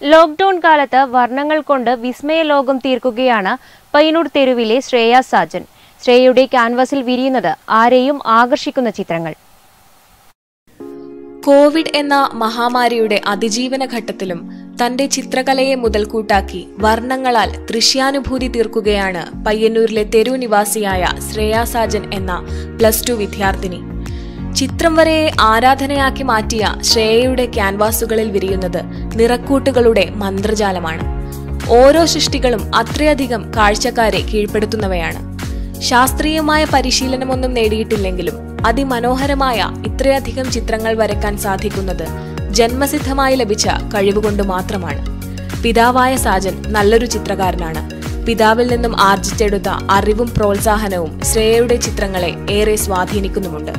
lockdown കാലത്ത് വർണ്ണങ്ങൾ കൊണ്ട് വിസ്മയ ലോകം തീർക്കുകയാണ് പയ്യന്നൂർ തെരുവിലെ ശ്രേയ സാജൻ ശ്രേയയുടെ ക്യാൻവാസിൽ വിരിയുന്നത് ആരെയും ആകർഷിക്കുന്ന ചിത്രങ്ങൾ കോവിഡ് എന്ന മഹാമാരിയുടെ അതിജീവന ഘട്ടത്തിലും തന്റെ ചിത്രകലയെ മുതൽക്കൂട്ടാക്കി വർണ്ണങ്ങളാൽ ദൃശ്യാനുഭൂതി തീർക്കുകയാണ് പയ്യന്നൂരിലെ തെരു നിവാസിയായ ശ്രേയ സാജൻ എന്ന പ്ലസ് ടു വിദ്യാർത്ഥിനി ചിത്രം വരയെ ആരാധനയാക്കി മാറ്റിയ ശ്രേയയുടെ ക്യാൻവാസുകളിൽ വിരിയുന്നത് നിറക്കൂട്ടുകളുടെ മന്ത്രജാലമാണ് ഓരോ സൃഷ്ടികളും അത്രയധികം കാഴ്ചക്കാരെ കീഴ്പ്പെടുത്തുന്നവയാണ് ശാസ്ത്രീയമായ പരിശീലനമൊന്നും നേടിയിട്ടില്ലെങ്കിലും അതിമനോഹരമായ ഇത്രയധികം ചിത്രങ്ങൾ വരയ്ക്കാൻ സാധിക്കുന്നത് ജന്മസിദ്ധമായി ലഭിച്ച കഴിവുകൊണ്ട് മാത്രമാണ് പിതാവായ സാജൻ നല്ലൊരു ചിത്രകാരനാണ് പിതാവിൽ നിന്നും ആർജിച്ചെടുത്ത അറിവും പ്രോത്സാഹനവും ശ്രേയയുടെ ചിത്രങ്ങളെ ഏറെ സ്വാധീനിക്കുന്നുമുണ്ട്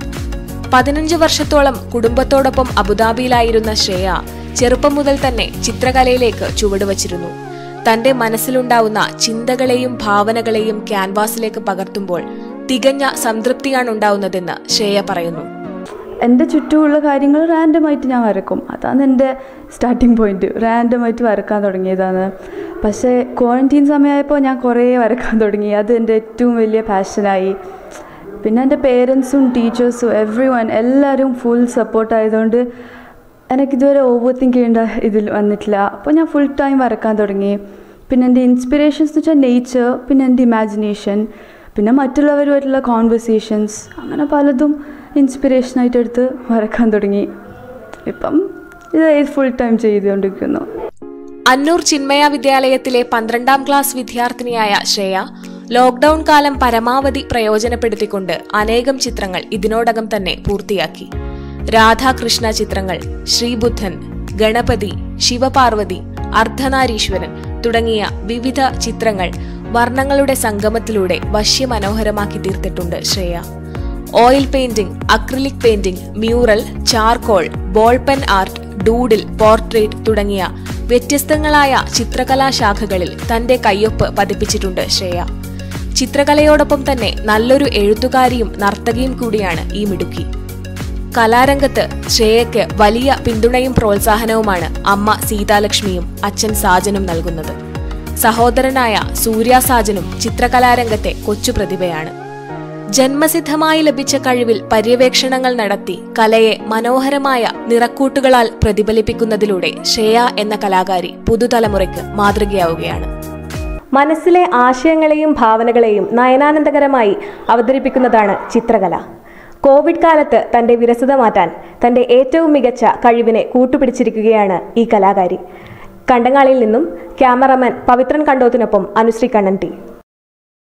പതിനഞ്ച് വർഷത്തോളം കുടുംബത്തോടൊപ്പം അബുദാബിയിലായിരുന്ന ശ്രേയ ചെറുപ്പം മുതൽ തന്നെ ചിത്രകലയിലേക്ക് ചുവടുവച്ചിരുന്നു തന്റെ മനസ്സിലുണ്ടാവുന്ന ചിന്തകളെയും ഭാവനകളെയും ക്യാൻവാസിലേക്ക് പകർത്തുമ്പോൾ തികഞ്ഞ സംതൃപ്തിയാണ് ഉണ്ടാവുന്നതെന്ന് ശ്രേയ പറയുന്നു എൻ്റെ ചുറ്റുമുള്ള കാര്യങ്ങൾ റാൻഡമായിട്ട് ഞാൻ വരക്കും അതാണ് എൻ്റെ സ്റ്റാർട്ടിങ് പോയിന്റ് റാൻഡമായിട്ട് വരക്കാൻ തുടങ്ങിയതാണ് പക്ഷേ ക്വാറന്റീൻ സമയമായപ്പോൾ ഞാൻ കുറേ വരക്കാൻ തുടങ്ങി അത് എൻ്റെ ഏറ്റവും വലിയ പാഷനായി പിന്നെ എൻ്റെ പേരൻസും ടീച്ചേഴ്സും എവ്രി വൺ എല്ലാവരും ഫുൾ സപ്പോർട്ട് ആയതുകൊണ്ട് എനിക്കിതുവരെ ഓവർ തിങ്ക് ചെയ്യേണ്ട ഇതിൽ വന്നിട്ടില്ല അപ്പോൾ ഞാൻ ഫുൾ ടൈം വരക്കാൻ തുടങ്ങി പിന്നെ എൻ്റെ ഇൻസ്പിറേഷൻസ് എന്ന് വെച്ചാൽ നേച്ചർ പിന്നെ എൻ്റെ ഇമാജിനേഷൻ പിന്നെ മറ്റുള്ളവരുമായിട്ടുള്ള കോൺവെർസേഷൻസ് അങ്ങനെ പലതും ഇൻസ്പിറേഷനായിട്ട് എടുത്ത് വരക്കാൻ തുടങ്ങി ഇപ്പം ഇത് ഫുൾ ടൈം ചെയ്തുകൊണ്ടിരിക്കുന്നു അന്നൂർ ചിന്മയ വിദ്യാലയത്തിലെ പന്ത്രണ്ടാം ക്ലാസ് വിദ്യാർത്ഥിനിയായ ശ്രേയ ലോക്ക്ഡൌൺ കാലം പരമാവധി പ്രയോജനപ്പെടുത്തിക്കൊണ്ട് അനേകം ചിത്രങ്ങൾ ഇതിനോടകം തന്നെ പൂർത്തിയാക്കി രാധാകൃഷ്ണ ചിത്രങ്ങൾ ശ്രീബുദ്ധൻ ഗണപതി ശിവപാർവതി അർദ്ധനാരീശ്വരൻ തുടങ്ങിയ വിവിധ ചിത്രങ്ങൾ വർണ്ണങ്ങളുടെ സംഗമത്തിലൂടെ വശ്യമനോഹരമാക്കി തീർത്തിട്ടുണ്ട് Shreya oil painting acrylic painting mural charcoal ball pen art doodle portrait തുടങ്ങിയ വ്യത്യസ്തങ്ങളായ ചിത്രകലാ ശാഖകളിൽ തന്റെ കയ്യൊപ്പ് പതിപ്പിച്ചിട്ടുണ്ട് ശ്രേയ ചിത്രകലയോടൊപ്പം തന്നെ നല്ലൊരു എഴുത്തുകാരിയും നർത്തകിയും കൂടിയാണ് ഈ മിടുക്കി കലാരംഗത്ത് ശ്രേയയ്ക്ക് വലിയ പിന്തുണയും പ്രോത്സാഹനവുമാണ് അമ്മ സീതാലക്ഷ്മിയും അച്ഛൻ സാജനും നൽകുന്നത് സഹോദരനായ സൂര്യ സാജനും ചിത്രകലാരംഗത്തെ കൊച്ചു പ്രതിഭയാണ് ജന്മസിദ്ധമായി ലഭിച്ച കഴിവിൽ പര്യവേക്ഷണങ്ങൾ നടത്തി കലയെ മനോഹരമായ നിറക്കൂട്ടുകളാൽ പ്രതിഫലിപ്പിക്കുന്നതിലൂടെ ശ്രേയ എന്ന കലാകാരി പുതുതലമുറയ്ക്ക് മാതൃകയാവുകയാണ് മനസ്സിലെ ആശയങ്ങളെയും ഭാവനകളെയും നയനാനന്ദകരമായി അവതരിപ്പിക്കുന്നതാണ് ചിത്രകല കോവിഡ് കാലത്ത് തന്റെ വിരസത മാറ്റാൻ തന്റെ ഏറ്റവും മികച്ച കഴിവിനെ കൂട്ടുപിടിച്ചിരിക്കുകയാണ് ഈ കലാകാരി കണ്ടങ്ങാളിയിൽ നിന്നും ക്യാമറമാൻ പവിത്രൻ കണ്ടോത്തിനൊപ്പം അനുശ്രീ കണ്ണൻ ടി